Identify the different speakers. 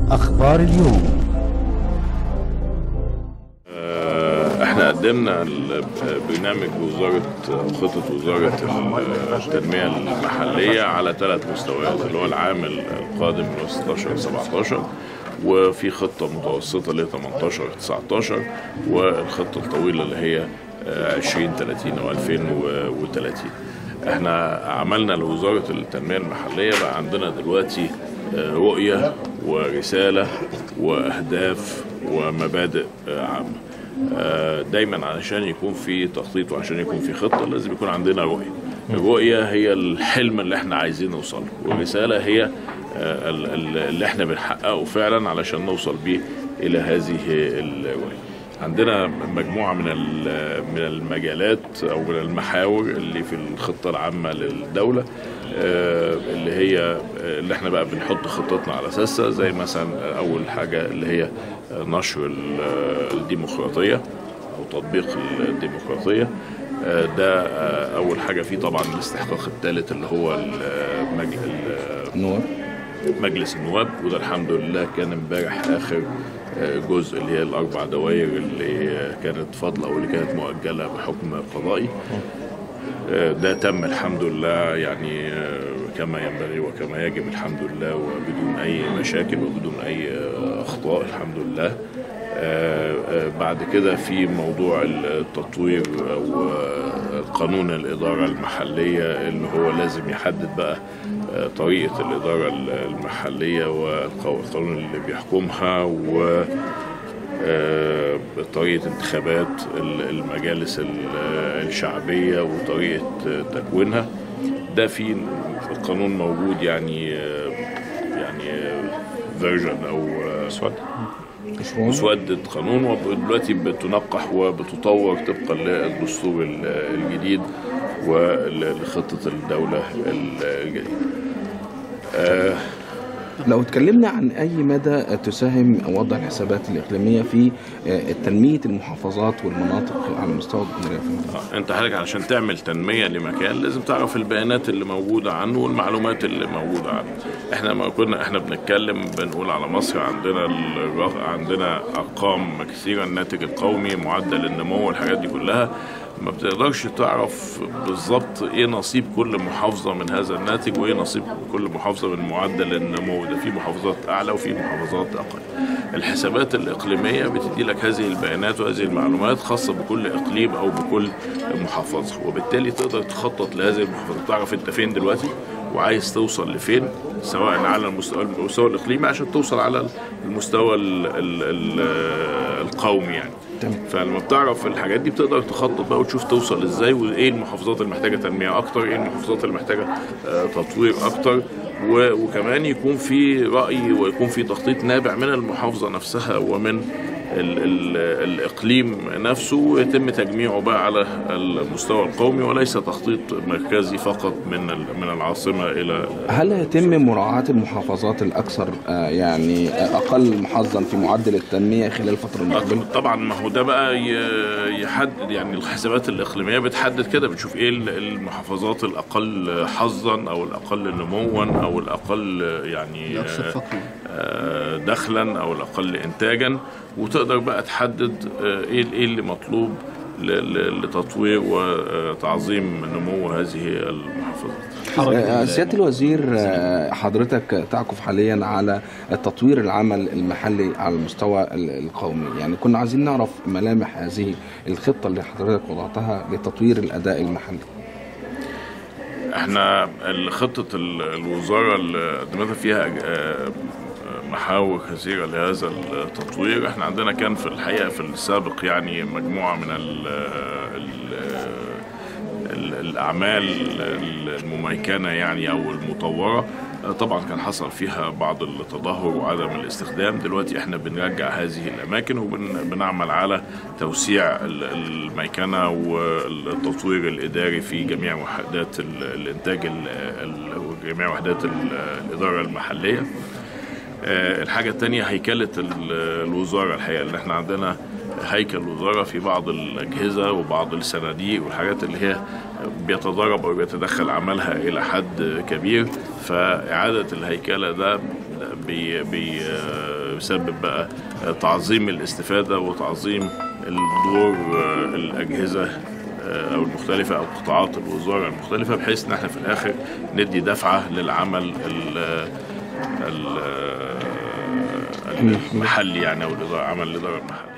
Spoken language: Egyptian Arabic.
Speaker 1: أخبار اليوم
Speaker 2: احنا قدمنا البرنامج وزارة خطة وزارة التنمية المحلية على ثلاث مستويات اللي هو العام القادم اللي هو 16 17 وفي خطة متوسطة اللي هي 18 19 والخطة الطويلة اللي هي 2030 او 2030 احنا عملنا لوزارة التنمية المحلية بقى عندنا دلوقتي رؤية ورسالة وأهداف ومبادئ عامة دايما علشان يكون في تخطيط وعشان يكون في خطة لازم يكون عندنا رؤية الرؤية هي الحلم اللي احنا عايزين نوصل له والرسالة هي اللي احنا بنحققه فعلا علشان نوصل بيه إلى هذه الرؤية عندنا مجموعة من من المجالات أو من المحاور اللي في الخطة العامة للدولة اللي هي اللي احنا بقى بنحط خطتنا على أساسها زي مثلا أول حاجة اللي هي نشر الديمقراطية أو تطبيق الديمقراطية ده أول حاجة فيه طبعا الاستحقاق الثالث اللي هو
Speaker 3: النواب
Speaker 2: مجلس النواب وده الحمد لله كان امبارح آخر جزء اللي هي الأربع دوائر اللي كانت فاضلة واللي كانت مؤجلة بحكم قضائي ده تم الحمد لله يعني كما ينبغي وكما يجب الحمد لله وبدون أي مشاكل وبدون أي أخطاء الحمد لله بعد كده في موضوع التطوير أو قانون الإدارة المحلية اللي هو لازم يحدد بقى طريقة الإدارة المحلية والقانون اللي بيحكمها و طريقة انتخابات المجالس الشعبية وطريقة تكوينها ده في القانون موجود يعني يعني فيرجن او مسودة قانون ودلوقتي بتنقح وبتطور طبقا للدستور الجديد ولخطة الدولة الجديدة آه
Speaker 3: لو اتكلمنا عن أي مدى تساهم وضع الحسابات الإقليمية في تنمية المحافظات والمناطق على مستوى الجمهورية
Speaker 2: آه. أنت حضرتك علشان تعمل تنمية لمكان لازم تعرف البيانات اللي موجودة عنه والمعلومات اللي موجودة عنه. إحنا ما كنا إحنا بنتكلم بنقول على مصر عندنا عندنا أرقام كثيرة الناتج القومي معدل النمو والحاجات دي كلها ما بتقدرش تعرف بالظبط ايه نصيب كل محافظه من هذا الناتج وايه نصيب كل محافظه من معدل النمو ده في محافظات اعلى وفي محافظات اقل الحسابات الاقليميه بتدي لك هذه البيانات وهذه المعلومات خاصه بكل اقليم او بكل محافظه وبالتالي تقدر تخطط لهذه المحافظه تعرف انت فين دلوقتي وعايز توصل لفين سواء على المستوى المستوى الاقليمي عشان توصل على المستوى ال ال ال القومي يعني فلما بتعرف الحاجات دي بتقدر تخطط بقى وتشوف توصل ازاي وايه المحافظات اللي محتاجه تنميه اكتر ايه المحافظات اللي محتاجه تطوير اكتر وكمان يكون في راي ويكون في تخطيط نابع من المحافظه نفسها ومن ال ال الاقليم نفسه ويتم تجميعه بقى على المستوى القومي وليس تخطيط مركزي فقط من من العاصمه الى
Speaker 3: هل يتم مراعاه المحافظات الاكثر يعني اقل محظا في معدل التنميه خلال الفتره المقبله؟
Speaker 2: طبعا ما هو ده بقى يحدد يعني الحسابات الاقليميه بتحدد كده بتشوف ايه المحافظات الاقل حظا او الاقل نموا او الاقل يعني دخلا او الاقل انتاجا وتقدر بقى تحدد ايه ايه اللي مطلوب لتطوير وتعظيم نمو هذه المحافظات.
Speaker 3: سياده الوزير حضرتك تعكف حاليا على تطوير العمل المحلي على المستوى القومي، يعني كنا عايزين نعرف ملامح هذه الخطه اللي حضرتك وضعتها لتطوير الاداء المحلي.
Speaker 2: احنا خطه الوزاره اللي قدمتها فيها محاور كثيرة لهذا التطوير احنا عندنا كان في الحقيقة في السابق يعني مجموعة من ال ال ال الأعمال المميكنة يعني أو المطورة طبعا كان حصل فيها بعض التدهور وعدم الاستخدام دلوقتي احنا بنرجع هذه الاماكن وبنعمل على توسيع الميكنه والتطوير الاداري في جميع وحدات الانتاج جميع وحدات الاداره المحليه الحاجة التانية هيكلة الوزارة الحقيقة اللي احنا عندنا هيكل الوزاره في بعض الاجهزه وبعض الصناديق والحاجات اللي هي بيتضارب او بيتدخل عملها الى حد كبير فاعاده الهيكله ده بي بي بيسبب بقى تعظيم الاستفاده وتعظيم الدور الاجهزه او المختلفه او قطاعات الوزاره المختلفه بحيث ان احنا في الاخر ندي دفعه للعمل ال ال المحلي يعني او الإدارة- عمل الاداره المحلي